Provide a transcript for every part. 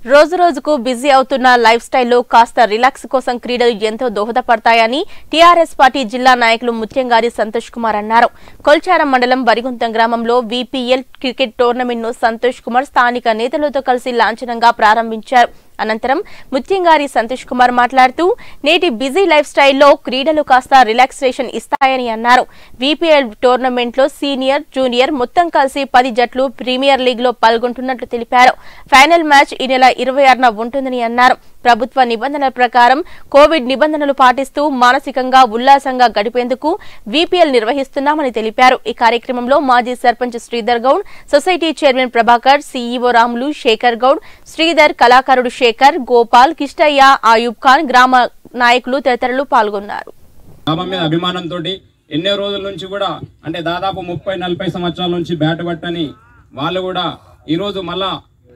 రోజు రోజుకు బిజీ అవుతున్న లైఫ్ స్టైల్లో కాస్త రిలాక్స్ కోసం క్రీడలు ఎంతో దోహదపడతాయని టీఆర్ఎస్ పార్టీ జిల్లా నాయకులు ముత్యంగారి సంతోష్ కుమార్ అన్నారు కొల్చారం మండలం బరిగుంతం గ్రామంలో వీపీఎల్ క్రికెట్ టోర్నమెంట్ ను సంతోష్ కుమార్ స్థానిక నేతలతో కలిసి లాంఛనంగా ప్రారంభించారు అనంతరం ముత్యంగారి సంతోష్ కుమార్ మాట్లాడుతూ నేటి బిజీ లైఫ్ స్టైల్లో క్రీడలు కాస్త రిలాక్సేషన్ ఇస్తాయని అన్నారు వీపీఎల్ టోర్నమెంట్ లో సీనియర్ జూనియర్ మొత్తం కలిసి పది జట్లు ప్రీమియర్ లీగ్ లో పాల్గొంటున్నట్లు తెలిపారు ఫైనల్ మ్యాచ్ ఈ నెల ఇరవై ఆరున ఉంటుందని అన్నారు ప్రభుత్వ నిబంధనల ప్రకారం కోవిడ్ నిబంధనలు పాటిస్తూ మానసికంగా ఉల్లాసంగా గడిపేందుకు వీపీఎల్ నిర్వహిస్తున్నామని తెలిపారు ఈ కార్యక్రమంలో మాజీ sarpanch Sridhar Goud society chairman Prabhakar CEO Ramulu Sekhar Goud Sridhar కళాకారుడు శేఖర్ గోపాల్ కిష్టయ్య ఆయూబ్ ఖాన్ గ్రామ నాయకులు తదితరులు పాల్గొన్నారు గ్రామం మీద అభిమానంతో ఎన్నో రోజుల నుంచి కూడా అంటే దాదాపు ముప్పై నలభై సంవత్సరాల నుంచి బ్యాట్ పట్టని వాళ్ళు కూడా ఈరోజు మళ్ళా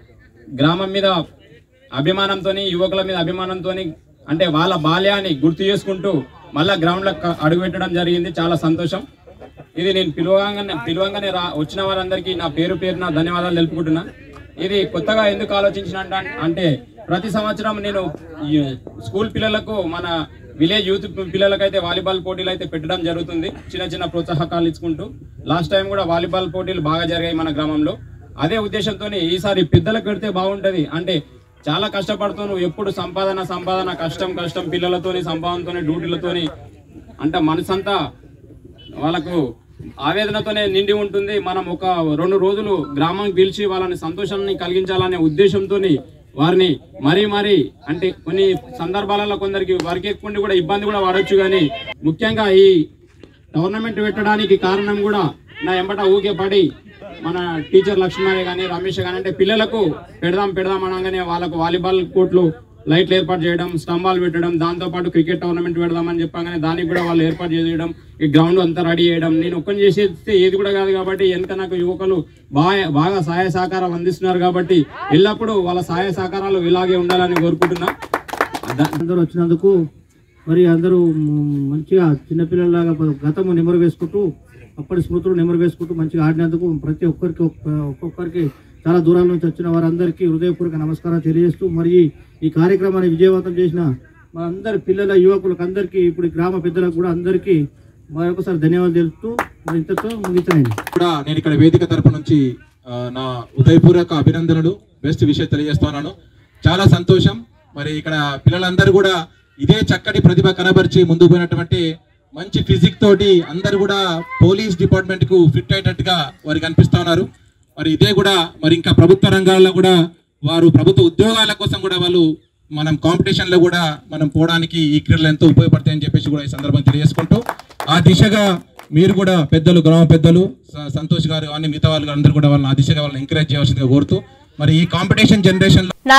గ్రామం మీద అభిమానంతో యువకుల మీద అభిమానంతో అంటే వాళ్ళ బాల్యాన్ని గుర్తు చేసుకుంటూ మళ్ళా గ్రౌండ్లో అడుగుపెట్టడం జరిగింది చాలా సంతోషం ఇది నేను పిలువగానే పిలువంగానే రా వచ్చిన వారందరికీ నా పేరు పేరున ధన్యవాదాలు తెలుపుకుంటున్నా ఇది కొత్తగా ఎందుకు ఆలోచించిన అంటే ప్రతి సంవత్సరం నేను ఈ స్కూల్ పిల్లలకు మన విలేజ్ యూత్ పిల్లలకైతే వాలీబాల్ పోటీలు అయితే పెట్టడం జరుగుతుంది చిన్న చిన్న ప్రోత్సాహకాలు ఇచ్చుకుంటూ లాస్ట్ టైం కూడా వాలీబాల్ పోటీలు బాగా జరిగాయి మన గ్రామంలో అదే ఉద్దేశంతో ఈసారి పెద్దలకు పెడితే బాగుంటది అంటే చాలా కష్టపడుతూ నువ్వు ఎప్పుడు సంపాదన సంపాదన కష్టం కష్టం పిల్లలతోని సంపాదనతోని డ్యూటీలతోని అంటే మనసంతా వాళ్ళకు ఆవేదనతోనే నిండి ఉంటుంది మనం ఒక రెండు రోజులు గ్రామం పిలిచి వాళ్ళని సంతోషాన్ని కలిగించాలనే ఉద్దేశంతో వారిని మరీ మరీ అంటే కొన్ని సందర్భాలలో కొందరికి వారికి ఎక్కువ కూడా ఇబ్బంది కూడా పడవచ్చు కానీ ముఖ్యంగా ఈ టోర్నమెంట్ పెట్టడానికి కారణం కూడా నా ఎంబట ఊకే పడి మన టీచర్ లక్ష్మణయ్య కానీ రమేష్ కానీ అంటే పిల్లలకు పెడదాం పెడదాం అనగానే వాళ్ళకు వాలీబాల్ కోర్టులు లైట్లు ఏర్పాటు చేయడం స్తంభాలు పెట్టడం దాంతో పాటు క్రికెట్ టోర్నమెంట్ పెడదామని చెప్పగానే దానికి కూడా వాళ్ళు ఏర్పాటు చేయడం ఈ గ్రౌండ్ అంతా రెడీ చేయడం నేను ఒక్కని చేసేస్తే ఏది కూడా కాదు కాబట్టి వెనక నాకు యువకులు బాగా బాగా సహాయ సహకారాలు అందిస్తున్నారు కాబట్టి ఎల్లప్పుడూ వాళ్ళ సహాయ సహకారాలు ఇలాగే ఉండాలని కోరుకుంటున్నా ద- అందరూ వచ్చినందుకు మరి అందరూ మ్, మంచిగా చిన్నపిల్లలాగా గతము నెమరు వేసుకుంటూ అప్పటి స్మృతులు నెమరు వేసుకుంటూ మంచిగా ఆడినందుకు ప్రతి ఒక్కరికి ఒక్క- ఒక్కొక్కరికి చాలా దూరం నుంచి వచ్చిన వారందరికీ హృదయపూర్వక నమస్కారం తెలియజేస్తూ మరి ఈ కార్యక్రమాన్ని విజయవంతం చేసిన మా అందరి పిల్లల యువకులకు అందరికీ ఇప్పుడు ఈ గ్రామ పెద్దలకు కూడా అందరికీ మరొకసారి ధన్యవాదాలు తెలుపుతూ మరి ఇంతతో ముగించండి కూడా నేను ఇక్కడ వేదిక తరపు నుంచి ఆ, నా ఉదయపూర్వక అభినందనలు బెస్ట్ విషయం తెలియజేస్తున్నాను చాలా సంతోషం మరి ఇక్కడ పిల్లలందరూ కూడా ఇదే చక్కటి ప్రతిభ కనబరిచి ముందుకు పోయినటువంటి మంచి ఫిజిక్ తోటి అందరు కూడా పోలీస్ డిపార్ట్మెంట్ కు ఫిట్ అయ్యేటట్టుగా వారికి అనిపిస్తా ఉన్నారు మరి ఇదే కూడా మరి ఇంకా ప్రభుత్వ రంగాల్లో కూడా వారు ప్రభుత్వ ఉద్యోగాల కోసం కూడా వాళ్ళు మనం కాంపిటీషన్ లో కూడా మనం పోవడానికి ఈ క్రీడలు ఎంతో ఉపయోగపడతాయని చెప్పేసి కూడా ఈ సందర్భం తెలియజేసుకుంటూ ఆ దిశగా మీరు కూడా పెద్దలు గ్రామ పెద్దలు స- సంతోష్ గారు అన్ని మిగతా వాళ్ళు అందరూ కూడా వాళ్ళని ఆ దిశగా వాళ్ళని ఎంకరేజ్ చేయాల్సిందిగా కోరుతూ మరి ఈ కాంపిటీషన్ జనరేషన్